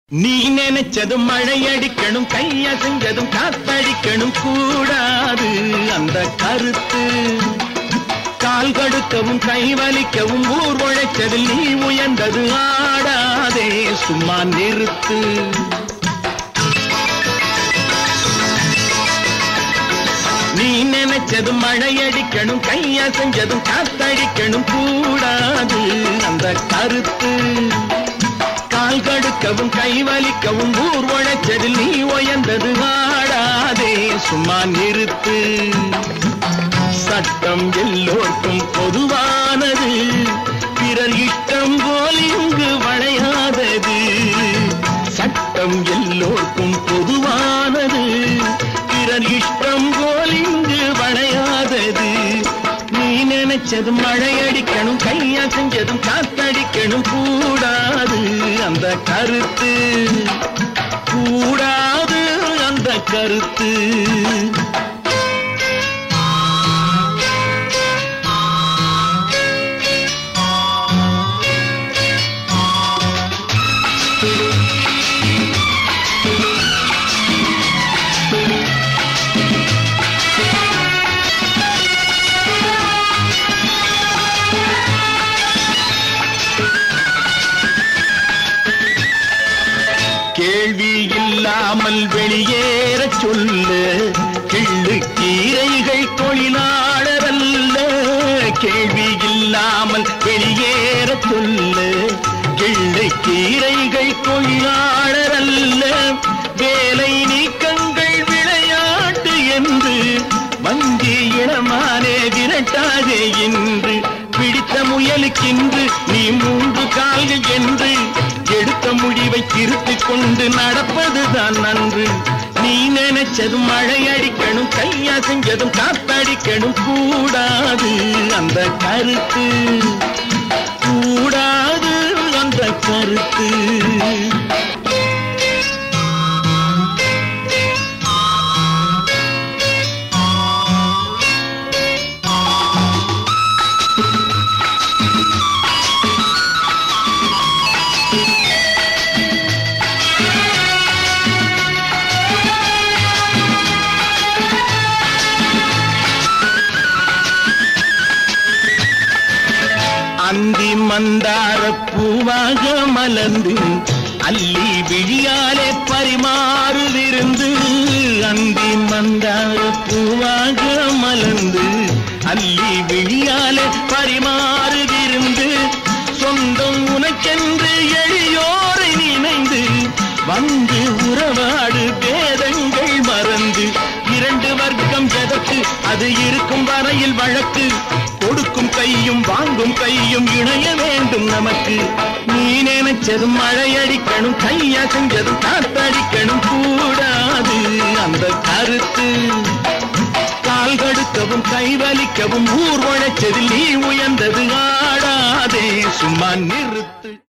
நீ நினைச்சதும் மழையடிக்கணும் கையசைஞ்சதும் காத்தடிக்கணும் கூடாது அந்த கருத்து கால் கடுக்கவும் கை வலிக்கவும் ஊர் உழைச்சதில் நீ உயர்ந்தது ஆடாதே சும்மா நிறுத்து நீ நினைச்சதும் மழையடிக்கணும் கையசைஞ்சதும் காத்தடிக்கணும் கூடாது அந்த கருத்து கால் கடுக்கவும் கை வலிக்கவும் ஊர் உழைச்சதில் நீ உயர்ந்தது ஆடாதே சும்மா நிறுத்து சட்டம் எல்லோருக்கும் பொதுவானது பிறர் இஷ்டம் போல் இங்கு வளையாதது சட்டம் எல்லோருக்கும் பொதுவானது பிறர் இஷ்டம் போல் இங்கு வளையாதது நீ நினைச்சதும் மழையடிக்கணும் கையா செஞ்சதும் காத்தடிக்கணும் கூடாது அந்த கருத்து கூடாது அந்த கருத்து கேள்வி இல்லாமல் வெளியேற சொல்லு கிள்ளு கீரைகள் தொழிலாளரல்ல கேள்வி இல்லாமல் வெளியேற சொல்லு கிள்ளு கீரைகள் தொழிலாளரல்ல வேலை நீக்கங்கள் விளையாட்டு என்று வங்கி இளமானே விரட்டாதே என்று பிடித்த முயலுக்கென்று நீ மூன்று கால்கள் என்று எடுத்த முடிவை திருத்திக் கொண்டு நடப்பதுதான் நன்று நீ நினைச்சதும் மழை அடிக்கணும் கையா செஞ்சதும் காத்தடிக்கணும் கூடாது அந்த கருத்து கூடாது அந்த கருத்து அந்தி மந்தார பூவாக மலர்ந்து அல்லி விழியாலே பரிமாறுதிருந்து அந்தி மந்தார பூவாக மலர்ந்து அல்லி விழியாலே பரிமாறுதிருந்து சொந்தம் உனக்கென்று எளியோரை நினைந்து வந்து உறவாடு பேதங்கள் மறந்து இரண்டு வர்க்கம் எதற்கு அது இருக்கும் வரையில் வழக்கு கொடுக்கும் கையும் வாங்கும் கையும் இணைய வேண்டும் நமக்கு நீ நினைச்சதும் மழையடிக்கணும் கையா செஞ்சதும் காத்தடிக்கணும் கூடாது அந்த கருத்து கால் கடுக்கவும் கை வலிக்கவும் ஊர் உழைச்சதில் நீ உயர்ந்தது ஆடாதே சும்மா நிறுத்து